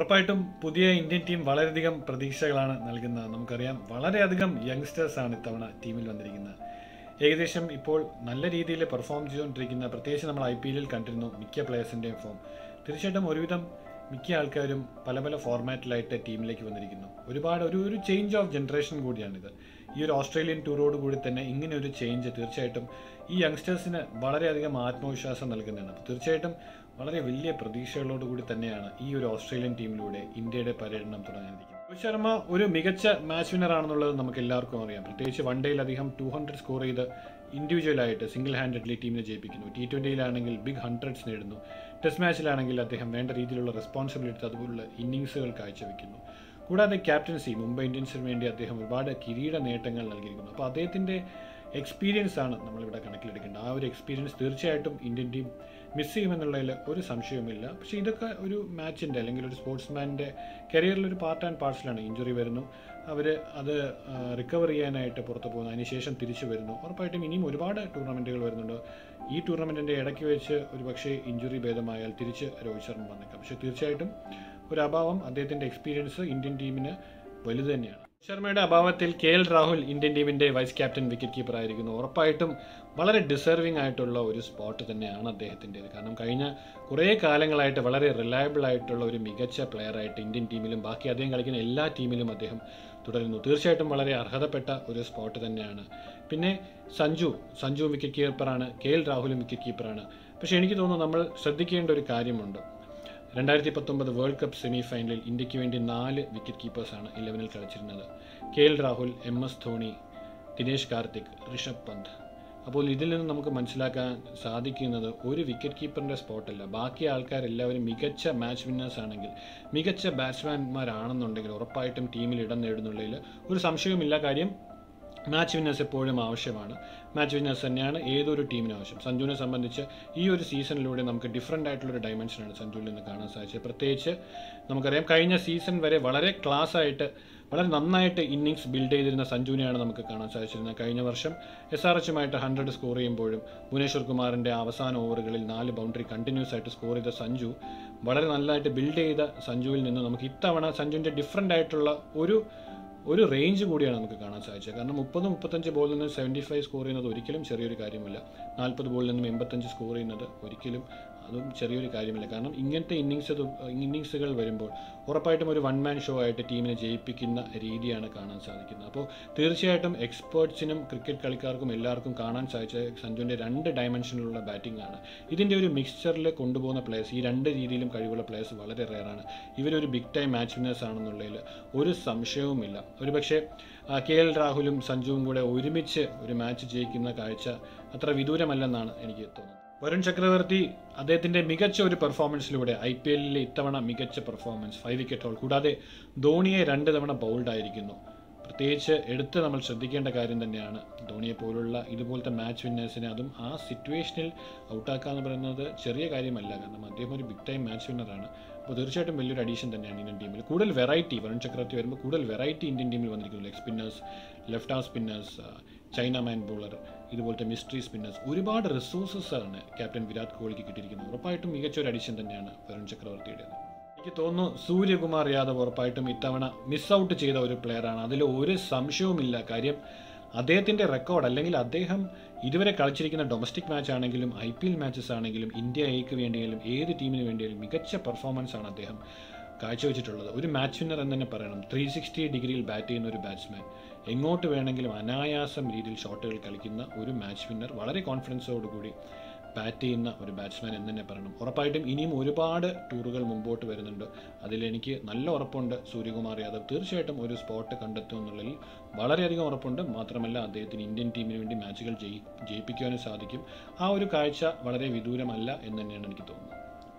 ഉറപ്പായിട്ടും പുതിയ Indian team വളരെയധികം പ്രതീക്ഷകളാണ് നൽകുന്നത് നമുക്കറിയാം വളരെയധികം യങ്സ്റ്റേഴ്സ് ആണ് ഇത്തവണ ടീമിൽ വന്നിരിക്കുന്നത് ഏകദേശം ഇപ്പോൾ നല്ല രീതിയിൽ പെർഫോം ചെയ്തുകൊണ്ടിരിക്കുന്ന പ്രത്യേകിച്ച് നമ്മൾ ഐ പി എല്ലിൽ കണ്ടിരുന്നു മിക്ക പ്ലേയേഴ്സിൻ്റെയും ഫോം തീർച്ചയായിട്ടും ഒരുവിധം മിക്ക ആൾക്കാരും പല പല ഫോർമാറ്റിലായിട്ട് ടീമിലേക്ക് വന്നിരിക്കുന്നു ഒരുപാട് ഒരു ഒരു ചേഞ്ച് ഓഫ് ജനറേഷൻ കൂടിയാണിത് ഈ ഒരു ഓസ്ട്രേലിയൻ ടൂറോട് കൂടി തന്നെ ഇങ്ങനെ ഒരു ചേഞ്ച് തീർച്ചയായിട്ടും ഈ യങ്സ്റ്റേഴ്സിന് വളരെയധികം ആത്മവിശ്വാസം നൽകുന്നതാണ് അപ്പോൾ തീർച്ചയായിട്ടും വളരെ വലിയ പ്രതീക്ഷകളോട് കൂടി തന്നെയാണ് ഈ ഒരു ഓസ്ട്രേലിയൻ ടീമിലൂടെ ഇന്ത്യയുടെ പര്യടനം തുടങ്ങാനിരിക്കുന്നത് രോഹിത് ശർമ്മ ഒരു മികച്ച മാച്ച് വിന്നർ ആണെന്നുള്ളത് നമുക്ക് എല്ലാവർക്കും അറിയാം പ്രത്യേകിച്ച് വൺ ഡേയിൽ അദ്ദേഹം ടു ഹൺഡ്രഡ് സ്കോർ ചെയ്ത് ഇൻഡിവിജ്വലായിട്ട് സിംഗിൾ ഹാൻഡഡ്ലി ടീമിനെ ജയിപ്പിക്കുന്നു ടി ട്വൻ്റിയിലാണെങ്കിൽ ബിഗ് ഹൺഡ്രഡ്സ് നേടുന്നു ടെസ്റ്റ് മാച്ചിലാണെങ്കിൽ അദ്ദേഹം വേണ്ട രീതിയിലുള്ള റെസ്പോൺസിബിലിറ്റി അതുപോലുള്ള ഇന്നിങ്സുകൾ കാഴ്ചവെക്കുന്നു കൂടാതെ ക്യാപ്റ്റൻസി മുംബൈ ഇന്ത്യൻസിന് വേണ്ടി അദ്ദേഹം ഒരുപാട് കിരീട നേട്ടങ്ങൾ നൽകിയിരിക്കുന്നു അപ്പോൾ അദ്ദേഹത്തിൻ്റെ എക്സ്പീരിയൻസ് ആണ് നമ്മളിവിടെ കണക്കിലെടുക്കേണ്ടത് ആ ഒരു എക്സ്പീരിയൻസ് തീർച്ചയായിട്ടും ഇന്ത്യൻ ടീം മിസ് ചെയ്യുമെന്നുള്ളതിൽ ഒരു സംശയവുമില്ല പക്ഷേ ഇതൊക്കെ ഒരു മാച്ചിൻ്റെ അല്ലെങ്കിൽ ഒരു സ്പോർട്സ്മാൻ്റെ കരിയറിൽ ഒരു പാർട്ട് ആൻഡ് പാർട്സിലാണ് ഇഞ്ചുറി വരുന്നു അവർ അത് റിക്കവർ ചെയ്യാനായിട്ട് പുറത്തു പോകുന്നു അതിനുശേഷം തിരിച്ചു വരുന്നു ഉറപ്പായിട്ടും ഇനിയും ഒരുപാട് ടൂർണമെൻറ്റുകൾ വരുന്നുണ്ട് ഈ ടൂർണമെൻറ്റിൻ്റെ ഇടയ്ക്ക് വെച്ച് ഒരു പക്ഷേ ഇഞ്ചുറി ഭേദമായാൽ തിരിച്ച് രോഹിത് ശർമ്മ വന്നേക്കാം പക്ഷേ തീർച്ചയായിട്ടും ഒരു അഭാവം അദ്ദേഹത്തിൻ്റെ എക്സ്പീരിയൻസ് ഇന്ത്യൻ ടീമിന് വലുത് തന്നെയാണ് ശർമ്മയുടെ അഭാവത്തിൽ കെ എൽ രാഹുൽ ഇന്ത്യൻ ടീമിന്റെ വൈസ് ക്യാപ്റ്റൻ വിക്കറ്റ് കീപ്പർ ആയിരിക്കുന്നു ഉറപ്പായിട്ടും വളരെ ഡിസർവിംഗ് ആയിട്ടുള്ള ഒരു സ്പോട്ട് തന്നെയാണ് അദ്ദേഹത്തിൻ്റെത് കാരണം കഴിഞ്ഞ കുറേ കാലങ്ങളായിട്ട് വളരെ റിലയബിൾ ആയിട്ടുള്ള ഒരു മികച്ച പ്ലെയർ ആയിട്ട് ഇന്ത്യൻ ടീമിലും ബാക്കി അദ്ദേഹം കളിക്കുന്ന എല്ലാ ടീമിലും അദ്ദേഹം തുടരുന്നു തീർച്ചയായിട്ടും വളരെ അർഹതപ്പെട്ട ഒരു സ്പോട്ട് തന്നെയാണ് പിന്നെ സഞ്ജു സഞ്ജു വിക്കറ്റ് കീപ്പറാണ് കെ എൽ രാഹുലും വിക്കറ്റ് കീപ്പറാണ് പക്ഷേ എനിക്ക് തോന്നുന്നു നമ്മൾ ശ്രദ്ധിക്കേണ്ട ഒരു കാര്യമുണ്ട് രണ്ടായിരത്തി പത്തൊമ്പത് വേൾഡ് കപ്പ് സെമി ഫൈനലിൽ ഇന്ത്യക്ക് വേണ്ടി നാല് വിക്കറ്റ് കീപ്പേഴ്സാണ് ഇലവനിൽ കളിച്ചിരുന്നത് K L Rahul M S Dhoni Dinesh Karthik Rishabh Pant അപ്പോൾ ഇതിൽ നിന്ന് നമുക്ക് മനസ്സിലാക്കാൻ സാധിക്കുന്നത് ഒരു വിക്കറ്റ് കീപ്പറിൻ്റെ സ്പോട്ടല്ല ബാക്കി ആൾക്കാരെല്ലാവരും മികച്ച മാച്ച് വിന്നേഴ്സ് ആണെങ്കിൽ മികച്ച ബാറ്റ്സ്മാൻമാരാണെന്നുണ്ടെങ്കിൽ ഉറപ്പായിട്ടും ടീമിൽ ഇടം നേടുന്നുള്ളതിൽ ഒരു സംശയവുമില്ല കാര്യം മാച്ച് വിന്നേഴ്സ് എപ്പോഴും ആവശ്യമാണ് മാച്ച് വിന്നേഴ്സ് തന്നെയാണ് ഏതൊരു ടീമിനും ആവശ്യം സഞ്ജുവിനെ സംബന്ധിച്ച് ഈ ഒരു സീസണിലൂടെ നമുക്ക് ഡിഫറെൻ്റ് ആയിട്ടുള്ളൊരു ഡയമെൻഷനാണ് സഞ്ജുവിൽ നിന്ന് കാണാൻ സാധിച്ചത് പ്രത്യേകിച്ച് നമുക്കറിയാം കഴിഞ്ഞ സീസൺ വരെ വളരെ ക്ലാസ് ആയിട്ട് വളരെ നന്നായിട്ട് ഇന്നിങ്സ് ബിൽഡ് ചെയ്തിരുന്ന സഞ്ജുവിനെയാണ് നമുക്ക് കാണാൻ സാധിച്ചിരുന്നത് കഴിഞ്ഞ വർഷം എസ് ആർ എച്ചുമായിട്ട് ഹൺഡ്രഡ് സ്കോർ ചെയ്യുമ്പോഴും ഭുവനേശ്വർ കുമാറിൻ്റെ അവസാന ഓവറുകളിൽ നാല് ബൗണ്ടറി കണ്ടിന്യൂസ് ആയിട്ട് സ്കോർ ചെയ്ത സഞ്ജു വളരെ നല്ലതായിട്ട് ബിൽഡ് ചെയ്ത സഞ്ജുവിൽ നിന്ന് നമുക്ക് ഇത്തവണ സഞ്ജുവിൻ്റെ ഡിഫറെൻ്റ് ആയിട്ടുള്ള ഒരു ഒരു റേഞ്ച് കൂടിയാണ് നമുക്ക് കാണാൻ സാധിച്ചത് കാരണം മുപ്പത് മുപ്പത്തഞ്ച് ബോളിൽ നിന്ന് സെവൻറ്റി ഫൈവ് സ്കോർ ചെയ്യുന്നത് ഒരിക്കലും ചെറിയൊരു കാര്യമല്ല നാൽപ്പത് ബോളിൽ നിന്നും എൺപത്തഞ്ച് സ്കോർ ചെയ്യുന്നത് ഒരിക്കലും അതും ചെറിയൊരു കാര്യമില്ല കാരണം ഇങ്ങനത്തെ ഇന്നിങ്സ് ഇന്നിങ്സുകൾ വരുമ്പോൾ ഉറപ്പായിട്ടും ഒരു വൺ മാൻ ഷോ ആയിട്ട് ടീമിനെ ജയിപ്പിക്കുന്ന രീതിയാണ് കാണാൻ സാധിക്കുന്നത് അപ്പോൾ തീർച്ചയായിട്ടും എക്സ്പേർട്സിനും ക്രിക്കറ്റ് കളിക്കാർക്കും എല്ലാവർക്കും കാണാൻ സാധിച്ച സഞ്ജുവിൻ്റെ രണ്ട് ഡയമെൻഷനിലുള്ള ബാറ്റിംഗ് ആണ് ഇതിൻ്റെ ഒരു മിക്സ്ചറിൽ കൊണ്ടുപോകുന്ന പ്ലേയേഴ്സ് ഈ രണ്ട് രീതിയിലും കഴിവുള്ള പ്ലേയേഴ്സ് വളരെ റെയറാണ് ഇവരൊരു ബിഗ് ടൈം മാച്ച് വിന്നേഴ്സ് ആണെന്നുള്ളതിൽ ഒരു സംശയവുമില്ല ഒരുപക്ഷെ കെ എൽ രാഹുലും സഞ്ജുവും കൂടെ ഒരുമിച്ച് ഒരു മാച്ച് ജയിക്കുന്ന കാഴ്ച അത്ര വിദൂരമല്ലെന്നാണ് എനിക്ക് തോന്നുന്നത് വരുൺ ചക്രവർത്തി അദ്ദേഹത്തിന്റെ മികച്ച ഒരു പെർഫോമൻസിലൂടെ ഐ പി എല്ലിലെ ഇത്തവണ മികച്ച പെർഫോമൻസ് ഫൈവ് വിക്കറ്റ് ഹോൾ കൂടാതെ ധോണിയെ രണ്ട് തവണ ബൗൾഡ് ആയിരിക്കുന്നു പ്രത്യേകിച്ച് എടുത്ത് നമ്മൾ ശ്രദ്ധിക്കേണ്ട കാര്യം തന്നെയാണ് ധോണിയെ പോലുള്ള ഇതുപോലത്തെ മാച്ച് വിന്നേഴ്സിനെ അതും ആ സിറ്റുവേഷനിൽ ഔട്ടാക്കുക എന്ന് പറയുന്നത് ചെറിയ കാര്യമല്ല കാരണം അദ്ദേഹം ഒരു ബിഗ് ടൈം മാച്ച് വിന്നറാണ് അപ്പോൾ തീർച്ചയായിട്ടും വലിയൊരു അഡീഷൻ തന്നെയാണ് ഇന്ത്യൻ ടീമിൽ കൂടുതൽ വെറൈറ്റി വരുൺ ചക്രവർത്തി വരുമ്പോൾ കൂടുതൽ വെറൈറ്റി ഇന്ത്യൻ ടീമിൽ വന്നിരിക്കുന്നു leg spinners left arm spinners chinaman bowler ഇതുപോലത്തെ മിസ്റ്ററി സ്പിന്നേഴ്സ് ഒരുപാട് റിസോഴ്സസ് ആണ് ക്യാപ്റ്റൻ വിരാട് കോഹ്ലിക്ക് കിട്ടിയിരിക്കുന്നത് ഉറപ്പായിട്ടും മികച്ച ഒരു അഡീഷൻ തന്നെയാണ് വരുൺ ചക്രവർത്തിയുടേത് എനിക്ക് തോന്നുന്നു സൂര്യകുമാർ യാദവ് ഉറപ്പായിട്ടും ഇത്തവണ മിസ് ഔട്ട് ചെയ്ത ഒരു പ്ലെയറാണ് അതിൽ ഒരു സംശയവുമില്ല കാര്യം അദ്ദേഹത്തിൻ്റെ റെക്കോർഡ് അല്ലെങ്കിൽ അദ്ദേഹം ഇതുവരെ കളിച്ചിരിക്കുന്ന ഡൊമസ്റ്റിക് മാച്ച് ആണെങ്കിലും ഐ പി എൽ മാച്ചസ് ആണെങ്കിലും ഇന്ത്യ എക്ക് വേണ്ടിയാലും ഏത് ടീമിന് വേണ്ടിയാലും മികച്ച പെർഫോമൻസ് ആണ് അദ്ദേഹം കാഴ്ചവെച്ചിട്ടുള്ളത് ഒരു മാച്ച് വിന്നർ എന്ന് തന്നെ പറയണം ത്രീ സിക്സ്റ്റി ഡിഗ്രിയിൽ ബാറ്റ് ചെയ്യുന്ന ഒരു ബാറ്റ്സ്മാൻ എങ്ങോട്ട് വേണമെങ്കിലും അനായാസം രീതിയിൽ ഷോട്ടുകൾ കളിക്കുന്ന ഒരു മാച്ച് വിന്നർ വളരെ കോൺഫിഡൻസോടുകൂടി ബാറ്റ് ചെയ്യുന്ന ഒരു ബാറ്റ്സ്മാൻ എന്ന് തന്നെ പറയണം ഉറപ്പായിട്ടും ഇനിയും ഒരുപാട് ടൂറുകൾ മുമ്പോട്ട് വരുന്നുണ്ട് അതിലെനിക്ക് നല്ല ഉറപ്പുണ്ട് സൂര്യകുമാർ യാദവ് തീർച്ചയായിട്ടും ഒരു സ്പോട്ട് കണ്ടെത്തും എന്നുള്ളതിൽ വളരെയധികം ഉറപ്പുണ്ട് മാത്രമല്ല അദ്ദേഹത്തിന് ഇന്ത്യൻ ടീമിന് വേണ്ടി മാച്ചുകൾ ജയി ജയിപ്പിക്കുവാനും സാധിക്കും ആ ഒരു കാഴ്ച വളരെ വിദൂരമല്ല എന്ന് തന്നെയാണ് എനിക്ക് തോന്നുന്നത്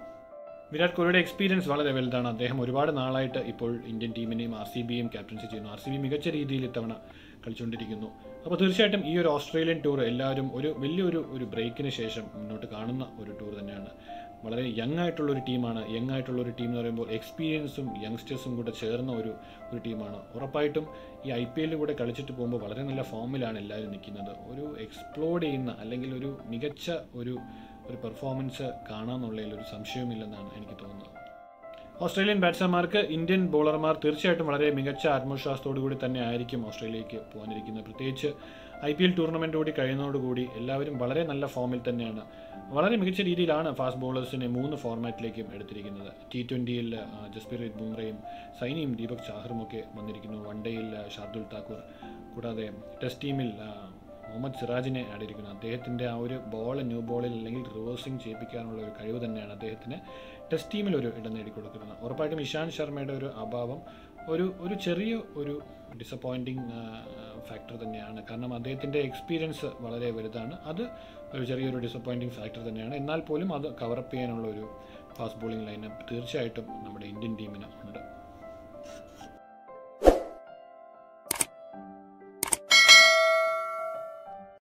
വിരാട് കോഹ്ലിയുടെ എക്സ്പീരിയൻസ് വളരെ വലുതാണ് അദ്ദേഹം ഒരുപാട് നാളായിട്ട് ഇപ്പോൾ ഇന്ത്യൻ ടീമിനെയും ആർ സി ബിയും ക്യാപ്റ്റൻസി ചെയ്യുന്നു ആർ സി ബി മികച്ച രീതിയിൽ ഇത്തവണ കളിച്ചുകൊണ്ടിരിക്കുന്നു അപ്പോൾ തീർച്ചയായിട്ടും ഈ ഒരു ഓസ്ട്രേലിയൻ ടൂർ എല്ലാവരും ഒരു വലിയൊരു ഒരു ബ്രേക്കിന് ശേഷം മുന്നോട്ട് കാണുന്ന ഒരു ടൂർ തന്നെയാണ് വളരെ യങ് ആയിട്ടുള്ള ഒരു ടീമാണ് യങ് ആയിട്ടുള്ള ഒരു ടീം എന്ന് പറയുമ്പോൾ എക്സ്പീരിയൻസും യങ്സ്റ്റേഴ്സും കൂടെ ചേർന്ന ഒരു ഒരു ടീമാണ് ഉറപ്പായിട്ടും ഈ ഐ പി എല്ലിൽ കൂടെ കളിച്ചിട്ട് പോകുമ്പോൾ വളരെ നല്ല ഫോമിലാണ് എല്ലാവരും നിൽക്കുന്നത് ഒരു എക്സ്പ്ലോഡ് ചെയ്യുന്ന അല്ലെങ്കിൽ ഒരു മികച്ച ഒരു ഒരു പെർഫോമൻസ് കാണാമെന്നുള്ളതിൽ ഒരു സംശയവുമില്ലെന്നാണ് എനിക്ക് തോന്നുന്നത് ഓസ്ട്രേലിയൻ ബാറ്റ്സ്മാൻമാർക്ക് ഇന്ത്യൻ ബോളർമാർ തീർച്ചയായിട്ടും വളരെ മികച്ച ആത്മവിശ്വാസത്തോടു കൂടി തന്നെ ആയിരിക്കും ഓസ്ട്രേലിയക്ക് പോകാനിരിക്കുന്നത് പ്രത്യേകിച്ച് ഐ പി എൽ ടൂർണമെൻറ്റ് കൂടി കഴിയുന്നതോടുകൂടി എല്ലാവരും വളരെ നല്ല ഫോമിൽ തന്നെയാണ് വളരെ മികച്ച രീതിയിലാണ് ഫാസ്റ്റ് ബോളേഴ്സിനെ മൂന്ന് ഫോർമാറ്റിലേക്കും എടുത്തിരിക്കുന്നത് ടി ട്വൻ്റിയിൽ ജസ്പ്രീത് ബുംറയും സൈനിയും ദീപക് ചാഹറും ഒക്കെ വന്നിരിക്കുന്നു വൺ ഡേയിൽ ഷാർദുൽ താക്കൂർ കൂടാതെ ടെസ്റ്റ് ടീമിൽ ആ, മുഹമ്മദ് സിറാജിനെ ആടിയിരിക്കുന്നു അദ്ദേഹത്തിൻ്റെ ആ ഒരു ബോൾ ന്യൂ ബോളിൽ അല്ലെങ്കിൽ റിവേഴ്സിങ് ചെയ്യിപ്പിക്കാനുള്ള ഒരു കഴിവ് തന്നെയാണ് അദ്ദേഹത്തിന് ടെസ്റ്റ് ടീമിൽ ഒരു ഇടം നേടിക്കൊടുക്കുന്നത് ഉറപ്പായിട്ടും ഇഷാന്ത് ശർമ്മയുടെ ഒരു അഭാവം ഒരു ഒരു ചെറിയ ഒരു ഡിസപ്പോയിൻറ്റിങ് ഫാക്ടർ തന്നെയാണ് കാരണം അദ്ദേഹത്തിൻ്റെ എക്സ്പീരിയൻസ് വളരെ വലുതാണ് അത് ഒരു ചെറിയൊരു ഡിസപ്പോയിൻറ്റിങ് ഫാക്ടർ തന്നെയാണ് എന്നാൽ പോലും അത് കവറപ്പ് ചെയ്യാനുള്ള ഒരു ഫാസ്റ്റ് ബോളിംഗ് ലൈനപ്പ് തീർച്ചയായിട്ടും നമ്മുടെ ഇന്ത്യൻ ടീമിന്